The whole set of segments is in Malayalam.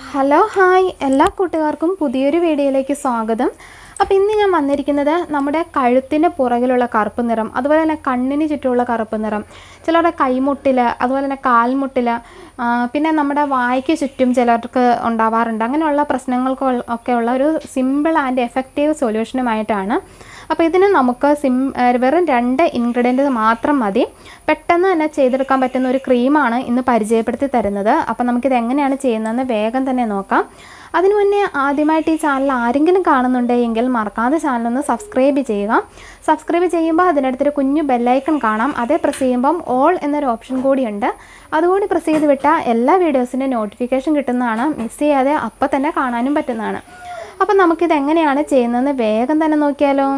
ഹലോ ഹായ് എല്ലാ കൂട്ടുകാർക്കും പുതിയൊരു വീഡിയോയിലേക്ക് സ്വാഗതം അപ്പോൾ ഇന്ന് ഞാൻ വന്നിരിക്കുന്നത് നമ്മുടെ കഴുത്തിന് പുറകിലുള്ള കറുപ്പ് നിറം അതുപോലെ തന്നെ കണ്ണിന് ചുറ്റുമുള്ള കറുപ്പ് നിറം ചിലരുടെ കൈമുട്ടിൽ അതുപോലെ തന്നെ കാൽമുട്ടിൽ ആ, പിന്നെ നമ്മുടെ വായ്ക്ക് ചുറ്റും ചിലർക്ക് ഉണ്ടാവാറുണ്ട് അങ്ങനെയുള്ള പ്രശ്നങ്ങൾക്ക് ഒക്കെ ഉള്ള ഒരു സിമ്പിൾ ആൻഡ് എഫക്റ്റീവ് സൊല്യൂഷനുമായിട്ടാണ് അപ്പോൾ ഇതിന് നമുക്ക് സിം ഏഹ് വെറും രണ്ട് ഇൻഗ്രീഡിയൻറ്റ് മാത്രം മതി പെട്ടെന്ന് തന്നെ ചെയ്തെടുക്കാൻ പറ്റുന്ന ഒരു ക്രീമാണ് ഇന്ന് പരിചയപ്പെടുത്തി തരുന്നത് അപ്പോൾ നമുക്കിത് എങ്ങനെയാണ് ചെയ്യുന്നതെന്ന് വേഗം തന്നെ നോക്കാം അതിനു മുന്നേ ആദ്യമായിട്ട് ഈ ചാനൽ ആരെങ്കിലും കാണുന്നുണ്ടെങ്കിൽ മറക്കാതെ ചാനലൊന്ന് സബ്സ്ക്രൈബ് ചെയ്യുക സബ്സ്ക്രൈബ് ചെയ്യുമ്പോൾ അതിനടുത്തൊരു കുഞ്ഞു ബെല്ലൈക്കൺ കാണാം അതേ പ്രസ് ചെയ്യുമ്പം ഓൾ എന്നൊരു ഓപ്ഷൻ കൂടിയുണ്ട് അതുകൂടി പ്രസ് ചെയ്ത് വിട്ടാൽ എല്ലാ വീഡിയോസിൻ്റെ നോട്ടിഫിക്കേഷൻ കിട്ടുന്നതാണ് മിസ് ചെയ്യാതെ അപ്പം തന്നെ കാണാനും പറ്റുന്നതാണ് അപ്പം നമുക്കിത് എങ്ങനെയാണ് ചെയ്യുന്നതെന്ന് വേഗം തന്നെ നോക്കിയാലോ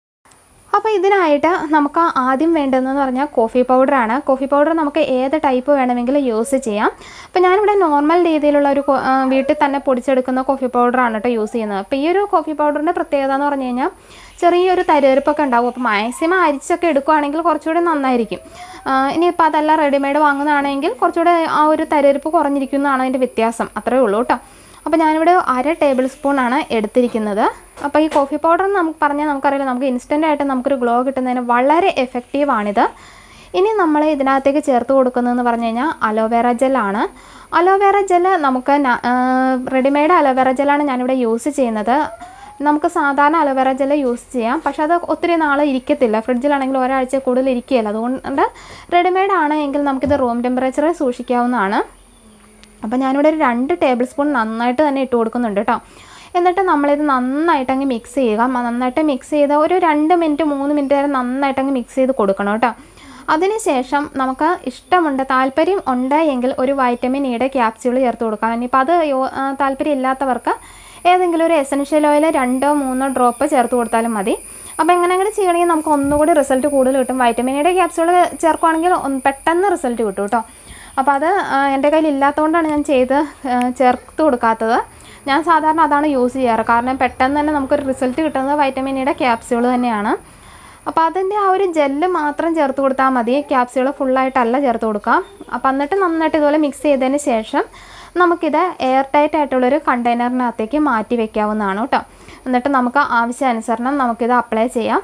അപ്പോൾ ഇതിനായിട്ട് നമുക്ക് ആദ്യം വേണ്ടതെന്ന് പറഞ്ഞാൽ കോഫി പൗഡറാണ് കോഫി പൗഡർ നമുക്ക് ഏത് ടൈപ്പ് വേണമെങ്കിലും യൂസ് ചെയ്യാം അപ്പോൾ ഞാനിവിടെ നോർമൽ രീതിയിലുള്ള ഒരു കോ- ആ, വീട്ടിൽ തന്നെ പൊടിച്ചെടുക്കുന്ന കോഫി പൗഡറാണ് കേട്ടോ യൂസ് ചെയ്യുന്നത് അപ്പോൾ ഈ ഒരു കോഫി പൗഡറിൻ്റെ പ്രത്യേകത എന്ന് പറഞ്ഞു കഴിഞ്ഞാൽ ചെറിയൊരു തരുതെറുപ്പൊക്കെ ഉണ്ടാവും അപ്പോൾ മാക്സിമം അരിച്ചൊക്കെ എടുക്കുകയാണെങ്കിൽ കുറച്ചുകൂടി നന്നായിരിക്കും ആ, ഇനിയിപ്പോൾ അതെല്ലാം റെഡിമെയ്ഡ് വാങ്ങുന്നതാണെങ്കിൽ കുറച്ചുകൂടെ ആ ഒരു തരുതെറുപ്പ് കുറഞ്ഞിരിക്കുന്നതാണ് അതിൻ്റെ വ്യത്യാസം അത്രയേ ഉള്ളൂ കേട്ടോ അപ്പോൾ ഞാനിവിടെ അര ടേബിൾ സ്പൂൺ ആണ് എടുത്തിരിക്കുന്നത് അപ്പോൾ ഈ കോഫി പൗഡർ നമുക്ക് പറഞ്ഞാൽ നമുക്കറിയില്ല നമുക്ക് ഇൻസ്റ്റൻ്റ് ആയിട്ട് നമുക്കൊരു ഗ്ലോ കിട്ടുന്നതിന് വളരെ എഫക്റ്റീവാണിത് ഇനി നമ്മൾ ഇതിനകത്തേക്ക് ചേർത്ത് കൊടുക്കുന്നതെന്ന് പറഞ്ഞു കഴിഞ്ഞാൽ അലോവേറ ജെല്ലാണ് അലോവേറ ജെൽ നമുക്ക് റെഡിമെയ്ഡ് അലോവേറ ജെല്ലാണ് ഞാനിവിടെ യൂസ് ചെയ്യുന്നത് നമുക്ക് സാധാരണ അലോവേറ ജെൽ യൂസ് ചെയ്യാം പക്ഷെ അത് ഒത്തിരി നാൾ ഇരിക്കത്തില്ല ഫ്രിഡ്ജിലാണെങ്കിൽ ഒരാഴ്ച കൂടുതൽ ഇരിക്കുകയില്ല അതുകൊണ്ട് റെഡിമെയ്ഡ് ആണ് എങ്കിൽ നമുക്കിത് റൂം ടെമ്പറേച്ചറിൽ സൂക്ഷിക്കാവുന്നതാണ് അപ്പോൾ ഞാനിവിടെ ഒരു രണ്ട് ടേബിൾ സ്പൂൺ നന്നായിട്ട് തന്നെ ഇട്ട് കൊടുക്കുന്നുണ്ട് കേട്ടോ എന്നിട്ട് നമ്മളിത് നന്നായിട്ട് അങ്ങ് മിക്സ് ചെയ്യുക മ- നന്നായിട്ട് മിക്സ് ചെയ്ത് ഒരു രണ്ട് മിനിറ്റ് മൂന്ന് മിനിറ്റ് വരെ നന്നായിട്ട് അങ്ങ് മിക്സ് ചെയ്ത് കൊടുക്കണം കേട്ടോ അതിനുശേഷം നമുക്ക് ഇഷ്ടമുണ്ട് താല്പര്യം ഉണ്ട് എങ്കിൽ ഒരു വൈറ്റമിൻ ഇയുടെ ക്യാപ്സ്യൂൾ ചേർത്ത് കൊടുക്കാം ഇനിയിപ്പോൾ അത് യോ- ആ, താല്പര്യം ഇല്ലാത്തവർക്ക് ഏതെങ്കിലും ഒരു എസൻഷ്യൽ ഓയിൽ രണ്ടോ മൂന്നോ ഡ്രോപ്പ് ചേർത്ത് കൊടുത്താലും മതി അപ്പോൾ എങ്ങനെയെങ്കിലും ചെയ്യണമെങ്കിൽ നമുക്ക് ഒന്നുകൂടി റിസൾട്ട് കൂടുതൽ കിട്ടും വൈറ്റമിൻ ഇയുടെ ക്യാപ്സ്യൂൾ ചേർക്കുവാണെങ്കിൽ ഒന്ന് പെട്ടെന്ന് റിസൾട്ട് കിട്ടും കേട്ടോ അപ്പോൾ അത് ആ, എൻ്റെ കയ്യിൽ ഇല്ലാത്തതുകൊണ്ടാണ് ഞാൻ ചെയ്ത് ആ, ചേർത്ത് കൊടുക്കാത്തത് ഞാൻ സാധാരണ അതാണ് യൂസ് ചെയ്യാറ് കാരണം പെട്ടെന്ന് തന്നെ നമുക്കൊരു റിസൾട്ട് കിട്ടുന്നത് വൈറ്റമിൻ ഇയുടെ ക്യാപ്സ്യൂൾ തന്നെയാണ് അപ്പോൾ അതിൻ്റെ ആ ഒരു ജെല്ല് മാത്രം ചേർത്ത് കൊടുത്താൽ മതി ക്യാപ്സ്യൂൾ ഫുള്ളായിട്ടല്ല ചേർത്ത് കൊടുക്കുക അപ്പോൾ എന്നിട്ട് നന്നായിട്ട് ഇതുപോലെ മിക്സ് ചെയ്തതിന് ശേഷം നമുക്കിത് എയർ ടൈറ്റ് ആയിട്ടുള്ളൊരു കണ്ടെയ്നറിനകത്തേക്ക് മാറ്റി വെക്കാവുന്നതാണ് കേട്ടോ എന്നിട്ട് നമുക്ക് ആവശ്യാനുസരണം നമുക്കിത് അപ്ലൈ ചെയ്യാം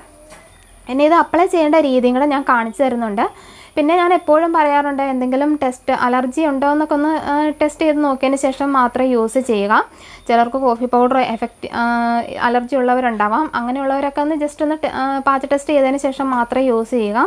ഇനി ഇത് അപ്ലൈ ചെയ്യേണ്ട രീതിയും കൂടെ ഞാൻ കാണിച്ചു തരുന്നുണ്ട് പിന്നെ ഞാൻ എപ്പോഴും പറയാറുണ്ട് എന്തെങ്കിലും ടെസ്റ്റ് അലർജി ഉണ്ടോ എന്നൊക്കെ ഒന്ന് ടെസ്റ്റ് ചെയ്ത് നോക്കിയതിന് ശേഷം മാത്രമേ യൂസ് ചെയ്യുക ചിലർക്ക് കോഫി പൗഡർ എഫക്റ്റ് അലർജി ഉള്ളവരുണ്ടാവാം അങ്ങനെയുള്ളവരൊക്കെ ഒന്ന് ജസ്റ്റ് ഒന്ന് പാച്ച് ടെസ്റ്റ് ചെയ്തതിന് ശേഷം മാത്രമേ യൂസ് ചെയ്യുക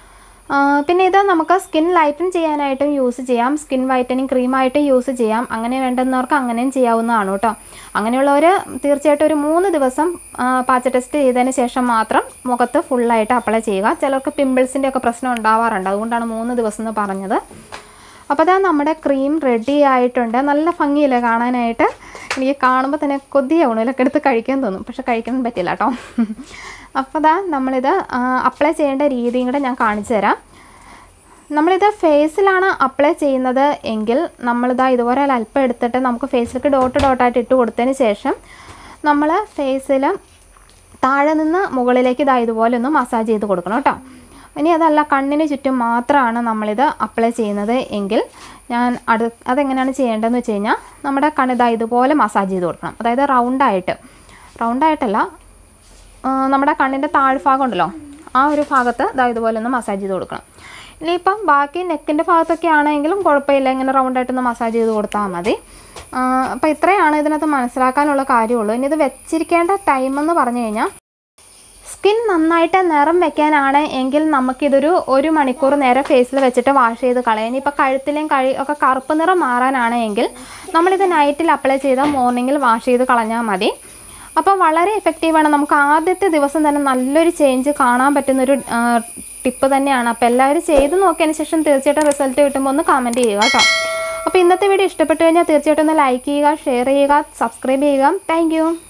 ആ, പിന്നെ ഇത് നമുക്ക് സ്കിൻ ലൈറ്റൻ ചെയ്യാനായിട്ടും യൂസ് ചെയ്യാം സ്കിൻ വൈറ്റനിങ് ക്രീമായിട്ട് യൂസ് ചെയ്യാം അങ്ങനെ വേണ്ടുന്നവർക്ക് അങ്ങനെയും ചെയ്യാവുന്നതാണ് കേട്ടോ അങ്ങനെയുള്ളവർ തീർച്ചയായിട്ടും ഒരു മൂന്ന് ദിവസം ആ, പാച്ച് ടെസ്റ്റ് ചെയ്തതിന് ശേഷം മാത്രം മുഖത്ത് ഫുള്ളായിട്ട് അപ്ലൈ ചെയ്യുക ചിലർക്ക് പിമ്പിൾസിൻ്റെ ഒക്കെ പ്രശ്നം ഉണ്ടാവാറുണ്ട് അതുകൊണ്ടാണ് മൂന്ന് ദിവസം എന്ന് പറഞ്ഞത് അപ്പോൾ അതാ നമ്മുടെ ക്രീം റെഡി ആയിട്ടുണ്ട് നല്ല ഭംഗിയില്ലേ കാണാനായിട്ട് എനിക്ക് കാണുമ്പോൾ തന്നെ കൊതിയാവണം ഇതൊക്കെ എടുത്ത് കഴിക്കാൻ തോന്നും പക്ഷെ കഴിക്കാൻ പറ്റില്ല കേട്ടോ അപ്പോൾ അതാ നമ്മളിത് അപ്ലൈ ചെയ്യേണ്ട രീതിയും കൂടെ ഞാൻ കാണിച്ചു തരാം നമ്മളിത് ഫേസിലാണ് അപ്ലൈ ചെയ്യുന്നത് എങ്കിൽ നമ്മളിതാ ഇതുപോലെ ഒരു അല്പം എടുത്തിട്ട് നമുക്ക് ഫേസിലേക്ക് ഡോട്ട് ഡോട്ടായിട്ട് ഇട്ട് കൊടുത്തതിന് ശേഷം നമ്മൾ ഫേസിൽ താഴെ നിന്ന് മുകളിലേക്ക് ഇതാ ഇതുപോലെ ഒന്ന് മസാജ് ചെയ്ത് കൊടുക്കണം കേട്ടോ ഇനി അതല്ല കണ്ണിന് ചുറ്റും മാത്രമാണ് നമ്മളിത് അപ്ലൈ ചെയ്യുന്നത് എങ്കിൽ ഞാൻ അത് അതെങ്ങനെയാണ് ചെയ്യേണ്ടതെന്ന് വെച്ച് കഴിഞ്ഞാൽ നമ്മുടെ കണ്ണിതാ ഇതുപോലെ മസാജ് ചെയ്ത് കൊടുക്കണം അതായത് റൗണ്ടായിട്ട് റൗണ്ടായിട്ടല്ല ആ, നമ്മുടെ കണ്ണിൻ്റെ താഴ്ഭാഗം ഉണ്ടല്ലോ ആ ഒരു ഭാഗത്ത് ഇതാ ഇതുപോലെ ഒന്ന് മസാജ് ചെയ്ത് കൊടുക്കണം ഇനിയിപ്പം ബാക്കി നെക്കിൻ്റെ ഭാഗത്തൊക്കെ ആണെങ്കിലും കുഴപ്പമില്ല ഇങ്ങനെ റൗണ്ടായിട്ടൊന്ന് മസാജ് ചെയ്ത് കൊടുത്താൽ മതി അപ്പോൾ ഇത്രയാണ് ഇതിനകത്ത് മനസ്സിലാക്കാനുള്ള കാര്യമുള്ളൂ ഇനി ഇത് വെച്ചിരിക്കേണ്ട ടൈം എന്ന് പറഞ്ഞു കഴിഞ്ഞാൽ സ്കിൻ നന്നായിട്ട് നിറം വെക്കാനാണ് എങ്കിൽ നമുക്കിതൊരു ഒരു മണിക്കൂർ നേരം ഫേസിൽ വെച്ചിട്ട് വാഷ് ചെയ്ത് കളയാം ഇനിയിപ്പോൾ കഴുത്തിലെയും കഴി ഒക്കെ കറുപ്പ് നിറം മാറാനാണ് എങ്കിൽ നമ്മളിത് നൈറ്റിൽ അപ്ലൈ ചെയ്താൽ മോർണിംഗിൽ വാഷ് ചെയ്ത് കളഞ്ഞാൽ മതി അപ്പോൾ വളരെ എഫക്റ്റീവാണ് നമുക്ക് ആദ്യത്തെ ദിവസം തന്നെ നല്ലൊരു ചേഞ്ച് കാണാൻ പറ്റുന്നൊരു ടിപ്പ് തന്നെയാണ് അപ്പോൾ എല്ലാവരും ചെയ്ത് നോക്കിയതിന് ശേഷം തീർച്ചയായിട്ടും റിസൾട്ട് കിട്ടുമ്പോൾ ഒന്ന് കമൻറ്റ് ചെയ്യുക കേട്ടോ അപ്പോൾ ഇന്നത്തെ വീഡിയോ ഇഷ്ടപ്പെട്ടു കഴിഞ്ഞാൽ തീർച്ചയായിട്ടും ഒന്ന് ലൈക്ക് ചെയ്യുക ഷെയർ ചെയ്യുക സബ്സ്ക്രൈബ് ചെയ്യുക താങ്ക്